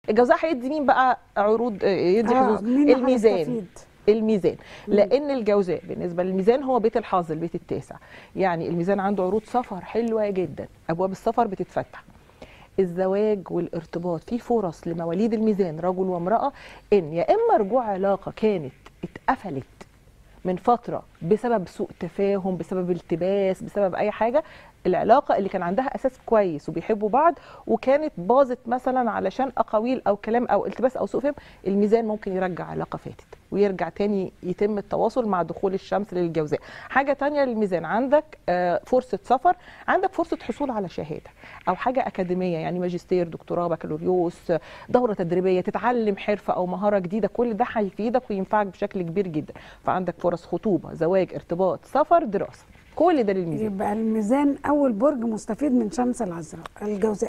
الجوزاء هيدي مين بقى عروض آه، يدي آه، حظوظ مين الميزان هيستفيد؟ الميزان لان الجوزاء بالنسبه للميزان هو بيت الحظ البيت التاسع يعني الميزان عنده عروض سفر حلوه جدا ابواب السفر بتتفتح الزواج والارتباط في فرص لمواليد الميزان رجل وامراه ان يا اما رجوع علاقه كانت اتقفلت من فتره بسبب سوء تفاهم بسبب التباس بسبب اي حاجه العلاقه اللي كان عندها اساس كويس وبيحبوا بعض وكانت باظت مثلا علشان اقاويل او كلام او التباس او سوء فهم الميزان ممكن يرجع علاقه فاتت ويرجع تاني يتم التواصل مع دخول الشمس للجوزاء حاجه تانية للميزان عندك آه، فرصه سفر عندك فرصه حصول على شهاده او حاجه اكاديميه يعني ماجستير دكتوراه بكالوريوس آه، دوره تدريبيه تتعلم حرفه او مهاره جديده كل ده هيفيدك وينفعك بشكل كبير جدا فعندك فرص خطوبه زواج ارتباط سفر دراسه كل ده للميزان يبقى الميزان اول برج مستفيد من شمس العذراء الجوزاء